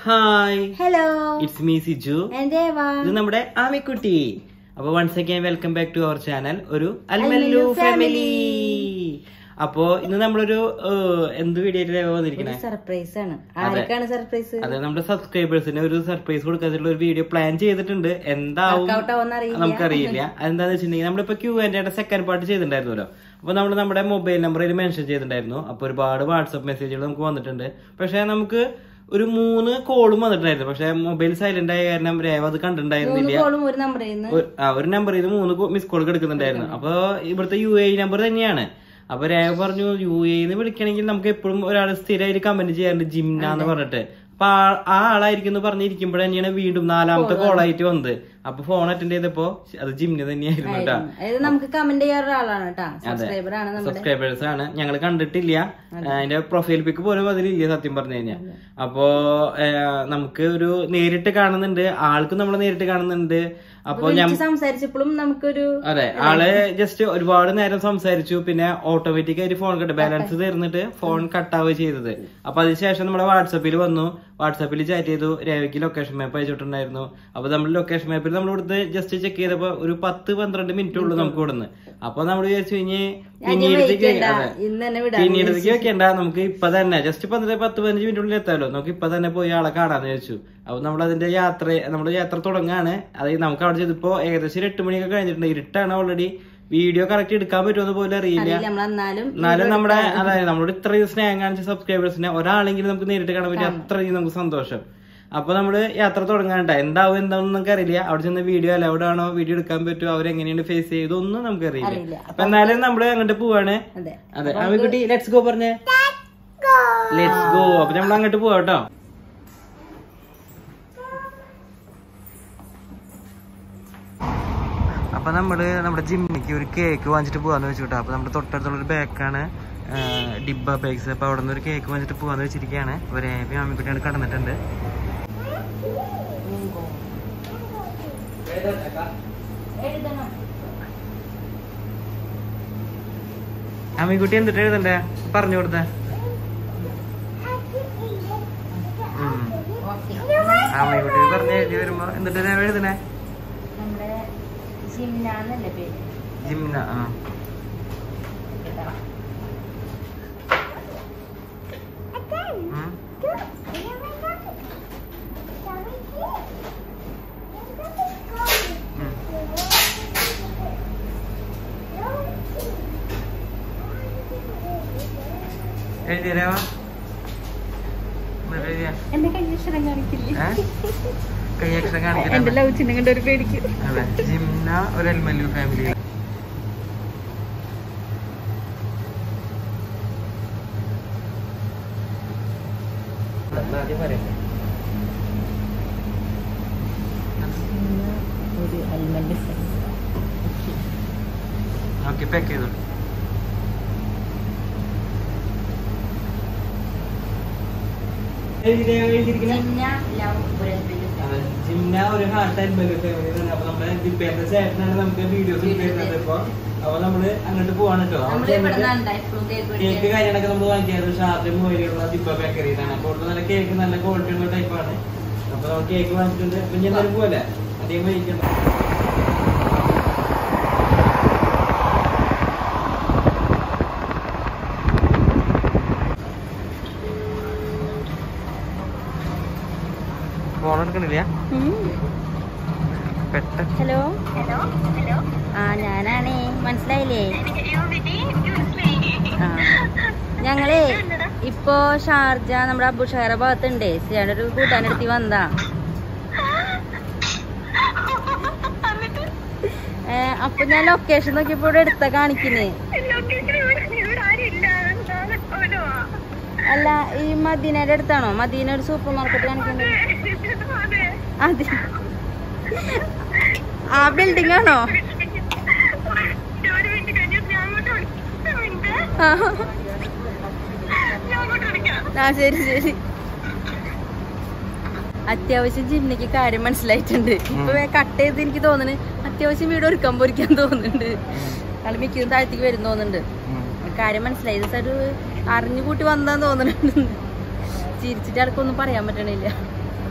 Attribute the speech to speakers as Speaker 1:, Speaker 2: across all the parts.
Speaker 1: Hi
Speaker 2: hello
Speaker 1: it's me Siju
Speaker 2: എന്റെ വാ
Speaker 1: ഇത് നമ്മുടെ ആമിക്കുട്ടി അപ്പൊ once again welcome back to our channel ഒരു
Speaker 2: അൽമല്ലു
Speaker 1: അൽമല്ലു ഫാമിലി
Speaker 2: family.
Speaker 1: അപ്പോ ഇന്ന് നമ്മളൊരു ഏഹ്, എന്ത് വീഡിയോ വന്നിരിക്കണേ
Speaker 2: സർപ്രൈസ് ആണ് ആർക്കാണ് സർപ്രൈസ്
Speaker 1: അതെ നമ്മുടെ സബ്സ്ക്രൈബേഴ്സിന് ഒരു സർപ്രൈസ് കൊടുക്കാനുള്ള ഒരു വീഡിയോ പ്ലാൻ ചെയ്തിട്ടുണ്ട് എന്താവും
Speaker 2: Workout ആവുമെന്ന് അറിയില്ല.
Speaker 1: നമുക്കറിയില്ല അതെന്താന്ന് വെച്ചിട്ടുണ്ടെങ്കിൽ നമ്മളിപ്പോ ക്യൂ ആൻഡ് സെക്കൻഡ് പാർട്ട് ചെയ്തിട്ടുണ്ടായിരുന്നല്ലോ അപ്പൊ നമ്മൾ നമ്മുടെ മൊബൈൽ നമ്പർ ഇതിൽ മെൻഷൻ ചെയ്തിട്ടുണ്ടായിരുന്നു അപ്പൊ ഒരുപാട് വാട്സപ്പ് മെസ്സേജുകൾ നമുക്ക് വന്നിട്ടുണ്ട് പക്ഷെ നമുക്ക് ഒരു മൂന്ന് കോളും വന്നിട്ടുണ്ടായിരുന്നു പക്ഷെ മൊബൈൽ സൈലന്റ് ആയ കാരണം രേവ അത്
Speaker 2: മൂന്ന്
Speaker 1: കണ്ടിട്ടുണ്ടായിരുന്നില്ല
Speaker 2: കോളും ഒരു നമ്പറിൽ നിന്ന്
Speaker 1: ഒരു- ആ, ഒരു നമ്പറിൽ നിന്ന് മൂന്ന് മിസ് കോൾ എടുക്കുന്നുണ്ടായിരുന്നു അപ്പൊ ഇവിടുത്തെ യു എ നമ്പർ തന്നെയാണ് അപ്പൊ രേഖ പറഞ്ഞു യു എന്ന് വിളിക്കണമെങ്കിൽ നമുക്ക് എപ്പോഴും ഒരാൾ സ്ഥിരമായിട്ട് കമന്റ് ചെയ്യാറുണ്ട് ജിംന എന്ന് പറഞ്ഞിട്ട് അപ്പൊ ആ- ആ ആളായിരിക്കും എന്ന് പറഞ്ഞിരിക്കുമ്പോൾ തന്നെയാണ് വീണ്ടും നാലാമത്തെ കോളായിട്ട് വന്നത് അപ്പൊ ഫോൺ അറ്റൻഡ് ചെയ്തപ്പോ അത് ജിംന തന്നെയായിരുന്നു കേട്ടോ
Speaker 2: അതായത് നമുക്ക് കമന്റ് ചെയ്യാൻ ഒരാളാണ് കേട്ടാ സബ്സ്ക്രൈബർ ആണ് നമ്മുടെ
Speaker 1: സബ്സ്ക്രൈബേഴ്സ് ആണ് ഞങ്ങൾ കണ്ടിട്ടില്ല അതിന്റെ പ്രൊഫൈൽ പിക്ക് പോലും അതിലില്ല സത്യം പറഞ്ഞു കഴിഞ്ഞാൽ അപ്പോ ഏഹ്, നമുക്ക് ഒരു നേരിട്ട് കാണുന്നുണ്ട് ആൾക്കും നമ്മളെ നേരിട്ട് കാണുന്നുണ്ട് അപ്പൊ ഞാൻ
Speaker 2: വിളിച്ച് സംസാരിച്ചപ്പോഴും നമുക്കൊരു
Speaker 1: അതെ ആള് ജസ്റ്റ് ഒരുപാട് നേരം സംസാരിച്ചു പിന്നെ ഓട്ടോമാറ്റിക് ആയിട്ട് ഫോൺ കട്ട് ബാലൻസ് തീർന്നിട്ട് ഫോൺ കട്ടാവുക ചെയ്തത് അപ്പൊ അതിനുശേഷം നമ്മുടെ വാട്സപ്പിൽ വന്നു വാട്സപ്പിൽ ചാറ്റ് ചെയ്തു രേവയ്ക്ക് ലൊക്കേഷൻ മാപ്പ് അയച്ചിട്ടുണ്ടായിരുന്നു അപ്പൊ നമ്മൾ ലൊക്കേഷൻ മാപ്പിൽ നമ്മൾ ഇവിടുത്തെ ജസ്റ്റ് ചെക്ക് ചെയ്തപ്പോ ഒരു പത്ത് പന്ത്രണ്ട് മിനിറ്റ് ഉള്ളൂ നമുക്ക് ഇവിടുന്ന് അപ്പൊ നമ്മൾ വിചാരിച്ചു കഴിഞ്ഞ് പിന്നീടത്തേക്ക് അതെ
Speaker 2: ഇന്ന് തന്നെ വിടാം
Speaker 1: പിന്നീടത്തേക്ക് വെക്കണ്ട നമുക്ക് ഇപ്പൊ തന്നെ ജസ്റ്റ് പന്ത്രണ്ട് പത്ത് പതിനഞ്ച് മിനിറ്റിനുള്ളിൽ എത്താമല്ലോ നമുക്ക് ഇപ്പൊ തന്നെ പോയി ആളെ കാണാന്ന് വെച്ചു അപ്പൊ നമ്മൾ അതിന്റെ യാത്ര നമ്മുടെ യാത്ര തുടങ്ങാണ് അത് നമുക്ക് അവിടെ ചെയ്തപ്പോ ഏകദേശം ഒരു എട്ട് മണിയൊക്കെ കഴിഞ്ഞിട്ടുണ്ട് ഇരുട്ടാണ് ഓൾറെഡി വീഡിയോ കറക്റ്റ് എടുക്കാൻ പറ്റുമെന്ന് പോലും അറിയില്ല
Speaker 2: നമ്മൾ എന്നാലും
Speaker 1: എന്നാലും നമ്മുടെ അതായത് നമ്മളോട് ഇത്രയും സ്നേഹം കാണിച്ച സബ്സ്ക്രൈബേഴ്സിനെ ഒരാളെങ്കിലും നമുക്ക് നേരിട്ട് കാണാൻ പറ്റി അത്രയും നമുക്ക് സന്തോഷം അപ്പൊ നമ്മള് യാത്ര തുടങ്ങാണ്ട എന്താവും എന്താണെന്ന് നമുക്ക് അറിയില്ല അവിടെ ചെന്ന് വീഡിയോ അലൗഡ് ആണോ വീഡിയോ എടുക്കാൻ പറ്റുമോ അവരെങ്ങനെയാണ് ഫേസ് ചെയ്തൊന്നും നമുക്ക് അറിയില്ല
Speaker 2: അറിയില്ല.
Speaker 1: അപ്പൊ എന്നാലും നമ്മള് അങ്ങോട്ട് പോവാണ്
Speaker 2: അതെ
Speaker 1: അതെ ആമിക്കുട്ടി ലെറ്റ്സ് ഗോ പറഞ്ഞേ ലെറ്റ്സ് ഗോ അപ്പൊ നമ്മൾ അങ്ങോട്ട് പോവാ കേട്ടോ അപ്പൊ നമ്മള് നമ്മുടെ ജിമ്മിക്ക് ഒരു കേക്ക് വാങ്ങിച്ചിട്ട് പോവാന്ന് വെച്ചു കേട്ടോ അപ്പൊ നമ്മുടെ തൊട്ടടുത്തുള്ള ഒരു ബേക്കാണ് ഡിബ ബേക്സ് അപ്പൊ അവിടെ നിന്ന് ഒരു കേക്ക് വാങ്ങിച്ചിട്ട് പോവാന്ന് വെച്ചിരിക്കുകയാണ് ഒരു ആമിക്കുട്ടിയാണ് കടന്നിട്ടുണ്ട്
Speaker 2: എഴുതണം
Speaker 1: ആമിക്കുട്ടി എന്തിട്ട് എഴുതണ്ടേ പറഞ്ഞു കൊടുത്തേ ഉം.
Speaker 2: ഓക്കെ
Speaker 1: ആമിക്കുട്ടി പറഞ്ഞ് എഴുതി വരുമ്പോ എന്നിട്ട് ഞാൻ എഴുതണേ
Speaker 2: നമ്മുടെ ജിംനാന്നല്ലേ പേര്
Speaker 1: ജിംന ആ
Speaker 2: എഴുതണം.
Speaker 1: ഉം. ഉം. എഴുതിയരാ എന്നിട്ട് എഴുതിയാ?
Speaker 2: എന്റെ കയ്യക്ഷരം കാണിക്കില്ലേ
Speaker 1: ഏ? കൈയക്ഷരം
Speaker 2: എന്റെ
Speaker 1: കാണിക്കണ്ട
Speaker 2: ലവ് ചിഹ്നം കണ്ട ഒരു പേടിക്ക്
Speaker 1: അതെ ജിംന ഒരു എൽമല്ലു ഫാമിലി
Speaker 2: ഒരു ഹെൽമെറ്റ്
Speaker 1: ഓക്കെ പാക്ക് ചെയ്തു എഴുതിയിരിക്കണേ
Speaker 2: ജിംന ലവ് ഒരു ഹെൽമെറ്റ്
Speaker 1: അതെ, ജിംന ഒരു ഹാർട്ട് എൽമല്ലു ഫാമിലി തന്നെ അപ്പൊ നമ്മുടെ ദിപ്പേന്റെ ചേട്ടനാണ് നമുക്ക് വീഡിയോസ് തരുന്നത് ഇപ്പൊ അപ്പൊ നമ്മള് അങ്ങോട്ട് പോവാണ് കേട്ടോ
Speaker 2: നമ്മൾ ഇവിടെ നിന്നാണ് എപ്പോഴും കേക്ക്
Speaker 1: കേക്ക്
Speaker 2: മേടിക്കാൻ.
Speaker 1: കാര്യങ്ങളൊക്കെ നമ്മൾ വാങ്ങിയത് ഷാർജ മൂലയിലുള്ള ദിബ ബേക്കറിയിലാണ് അപ്പോൾ ഇവിടെ നല്ല കേക്ക് നല്ല ക്വാളിറ്റി ഉള്ള ടൈപ്പാണ് അപ്പൊ നമ്മൾ കേക്ക് വാങ്ങിച്ചിട്ടുണ്ട് അപ്പൊ ഞാൻ എന്തായാലും പോലെ അധികം വഹിക്കണം ഫോൺ എടുക്കണില്ല
Speaker 2: ഉം.
Speaker 1: പെട്ട
Speaker 2: ഹലോ ഹലോ ഹലോ ആ ഞാനാണേ മനസ്സിലായില്ലേ ആ ഞങ്ങളേ ഇപ്പോ ഷാർജ നമ്മുടെ അബുഷാര ഭാഗത്തുണ്ടേ സിയാടെ ഒരു കൂട്ടാനെടുത്തി വന്നാ ഏ, അപ്പൊ ഞാൻ ലൊക്കേഷൻ നോക്കിയപ്പോ ഇവിടെ എടുത്ത കാണിക്കുന്നേ അല്ല ഈ മദീനയുടെ അടുത്താണോ മദീന ഒരു സൂപ്പർ മാർക്കറ്റ് കാണിക്കുന്നത് അതെ ആ ബിൽഡിംഗ് ആണോ ആ. ആ ശരി ശരി അത്യാവശ്യം ജിമ്മിക്ക് കാര്യം മനസ്സിലായിട്ടുണ്ട് ഇപ്പൊ കട്ട് ചെയ്ത് എനിക്ക് തോന്നുന്നു അത്യാവശ്യം വീട് ഒരുക്കാൻ പൊരിക്കാൻ തോന്നുന്നുണ്ട് ആള് മിക്കതും താഴത്തേക്ക് വരും തോന്നുന്നുണ്ട് കാര്യം മനസ്സിലായി ഇത് ഒരു അറിഞ്ഞു കൂട്ടി വന്നാന്ന് തോന്നുന്നുണ്ട് ചിരിച്ചിട്ട് ആൾക്കൊന്നും പറയാൻ പറ്റണില്ല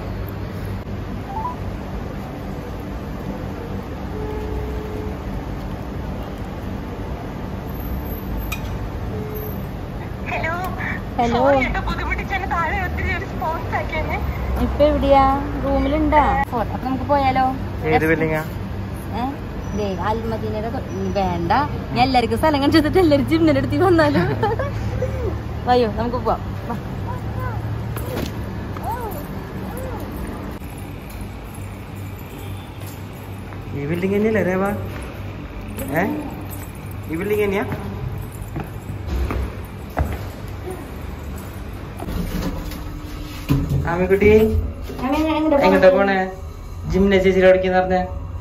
Speaker 2: ഹലോ ഇപ്പൊ എവിടെയാ റൂമിലുണ്ടാ ഫോട്ടോ അപ്പൊ നമുക്ക് പോയാലോ
Speaker 1: ഏത് ബിൽഡിങ്ങാ
Speaker 2: ഏ? ദേ, അൽമദീനയുടെ തൊ- ഉം, വേണ്ട ഞാൻ എല്ലാവർക്കും സ്ഥലം കണ്ടിട്ട് എല്ലാവരും ജിമ്മിന്റെ അടുത്ത് വന്നാലും വയ്യോ നമുക്ക് പോവാം വാ.
Speaker 1: ഈ ബിൽഡിംഗ് തന്നെയല്ലേ രേവ ഏ ഈ ബിൽഡിംഗ് തന്നെയാ ആമിക്കുട്ടി എങ്ങോട്ടാ പോണേ ജിമ്മിനെ ചേച്ചിയുടെ പഠിക്കുന്ന പറഞ്ഞ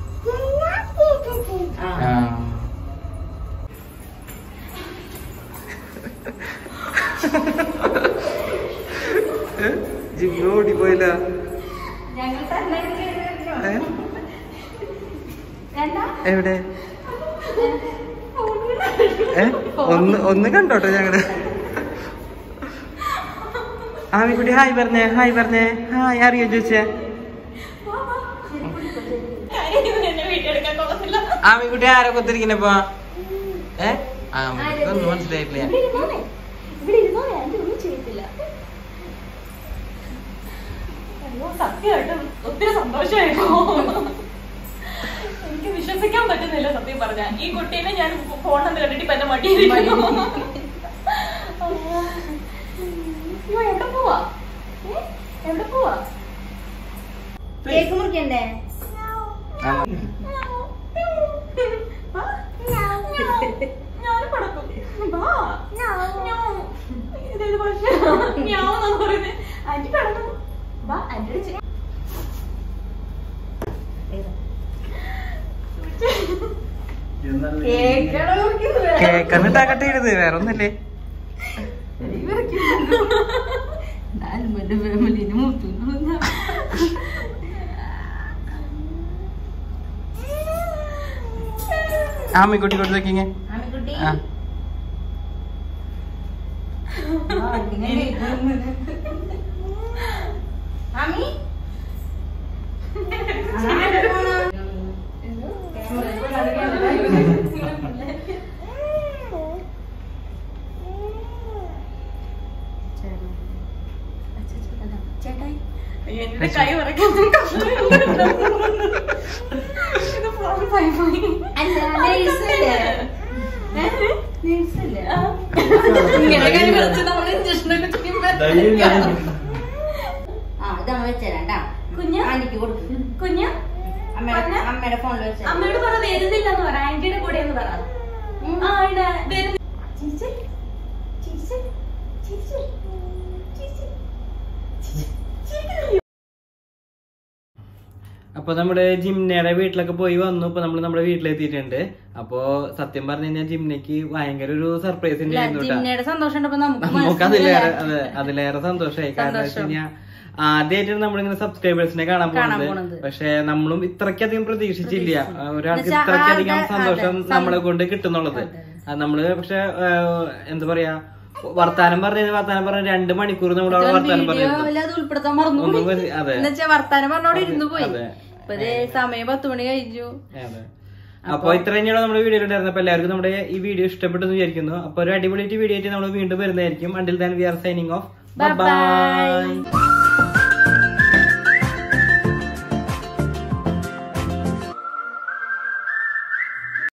Speaker 2: ആ.
Speaker 1: ജിമ്മ് ഓടിപ്പോയില്ല
Speaker 2: ഞങ്ങൾ തന്നെ
Speaker 1: ഏ?
Speaker 2: വേണ്ട
Speaker 1: എവിടെ ഏ ഒന്ന് ഒന്ന് കണ്ടോട്ടെ ഞങ്ങള് ആമിക്കുട്ടി ഹായ് പറഞ്ഞേ ഹായ് പറഞ്ഞേ ഹായ് അറിയോ ചോദിച്ചേ ആമിക്കുട്ടി ആരെ കൊത്തിരിക്കുന്നപ്പോ ഏ ആ ഒന്നും മനസ്സിലായിട്ടില്ല
Speaker 2: ഇവിടെ ഇരുന്നോളെ. ഇവിടെ ഇരുന്നോളെ, ആന്റി ഒന്നും ചെയ്യത്തില്ല.
Speaker 3: സത്യമായിട്ടും ഒത്തിരി സന്തോഷമായിട്ടോ എനിക്ക് വിശ്വസിക്കാൻ പറ്റുന്നില്ല സത്യം പറഞ്ഞ ഈ കുട്ടീനെ ഞാൻ ഫോണെന്ന് കണ്ടിട്ട് ഇപ്പൊ എന്റെ മടിയിരിക്കുന്നു അയ്യോ, എവിടെ പോവാ ഏ? എവിടെ പോവാ
Speaker 2: കേക്ക് മുറിക്കണ്ടേ
Speaker 3: ആ? ഞാനും പടക്കും വാ ഞാ. ഇതേത് ഭാഷ ഞാവെന്നാണ് പറയുന്നത് ആന്റി പടക്കും വാ ആന്റിയുടെ ചെ-
Speaker 2: കേക്കാണോ മുറിക്കുന്നത്?
Speaker 1: കേക്കന്നിട്ടാക്കട്ടെ ഇരുത് വേറെ ഒന്നല്ലേ
Speaker 2: ആൽമന്റെ ഫാമിലിന് മൂത്തുന്നു
Speaker 1: ആമിക്കുട്ടി കൊടുത്ത് വെക്കിങ്ങ
Speaker 2: ആമിക്കുട്ടി
Speaker 1: ആ
Speaker 2: ആ, ഇങ്ങനെ കേൾക്കുന്നു. ആമി ചേട്ടായി
Speaker 3: അയ്യോ, എന്റെ കൈ വിറയ്ക്കുന്നു. ഇത് ഫോൺ പോയി പോയി.
Speaker 2: അല്ല നേഴ്സല്ലേ നേഴ്സല്ലേ
Speaker 3: ആ. ഇങ്ങനെ കൈ വിറച്ച് നമ്മള് injection ഒക്കെ ചെയ്യുമ്പോ
Speaker 2: ആ ഇതമ്മ വെച്ചേരാ
Speaker 3: കുഞ്ഞ്?
Speaker 2: ആന്റിക്ക് കൊടുക്കും
Speaker 3: കുഞ്ഞ്
Speaker 2: അമ്മയുടെ അമ്മയുടെ ഫോണിൽ വെച്ചാൽ
Speaker 3: അമ്മയോട് പറ വരുന്നില്ലെന്ന് പറ ആന്റിയുടെ കൂടെ എന്ന് പറ ആ ഇടാ, വരുന്ന- ചിരിച്ച്, ചിരിച്ച്, ചിരിച്ച്, ചിരിച്ച്, ചിരിച്ച്, ചിരിക്കുന്നില്ലയോ?
Speaker 1: അപ്പൊ നമ്മുടെ ജിംനയുടെ വീട്ടിലൊക്കെ പോയി വന്നു ഇപ്പൊ നമ്മള് നമ്മുടെ വീട്ടിലെത്തിയിട്ടുണ്ട് അപ്പൊ സത്യം പറഞ്ഞു കഴിഞ്ഞാൽ ജിംനയ്ക്ക് ഭയങ്കര ഒരു സർപ്രൈസ് ഉണ്ടായിരുന്നു കേട്ടോ
Speaker 2: ജിമ്മിയുടെ സന്തോഷം ഉണ്ടപ്പോ നമുക്ക്
Speaker 1: നമുക്ക്
Speaker 2: മനസ്സിലായി.
Speaker 1: അതിലേറെ അതെ അതിലേറെ സന്തോഷമായി കാരണം വെച്ച് കഴിഞ്ഞാൽ ആദ്യമായിട്ടാണ് നമ്മളിങ്ങനെ സബ്സ്ക്രൈബേഴ്സിനെ കാണാൻ
Speaker 2: കാണാൻ
Speaker 1: പോകുന്നത്
Speaker 2: പോണത്.
Speaker 1: പക്ഷെ നമ്മളും ഇത്രയ്ക്കധികം പ്രതീക്ഷിച്ചില്ല ആ, ഒരാൾക്ക്
Speaker 2: എന്നുവെച്ചാ
Speaker 1: ഇത്രയ്ക്കധികം
Speaker 2: ആളുടെ-
Speaker 1: സന്തോഷം
Speaker 2: അതെ,
Speaker 1: നമ്മളെ കൊണ്ട് കിട്ടുന്നുള്ളത് അത് നമ്മള് പക്ഷെ ആ, എന്താ പറയാ വർത്താനം പറഞ്ഞത് വർത്താനം പറഞ്ഞ രണ്ട് മണിക്കൂർ നമ്മൾ അവിടെ വർത്താനം പറയുന്നത്
Speaker 2: വീഡിയോയിൽ അത് ഉൾപ്പെടുത്താൻ മറന്നു
Speaker 1: ഒന്നും വരി- അതെ
Speaker 2: എന്നുവെച്ചാ വർത്താനം പറഞ്ഞോടെ ഇരുന്നു പോയി
Speaker 1: അതെ.
Speaker 2: ഇപ്പൊ ദേ സമയം പത്ത് മണി കഴിഞ്ഞു
Speaker 1: അതെ അപ്പൊ ഇത്ര തന്നെയാണ് നമ്മുടെ വീഡിയോ ഉണ്ടായിരുന്നത് അപ്പൊ എല്ലാവർക്കും നമ്മുടെ ഈ വീഡിയോ ഇഷ്ടപ്പെട്ടെന്ന് വിചാരിക്കുന്നു അപ്പൊ ഒരു അടിപൊളി വീഡിയോ ആയിട്ട് നമ്മൾ വീണ്ടും വരുന്നതായിരിക്കും until then we are signing off
Speaker 2: Bye
Speaker 1: bye
Speaker 2: bye.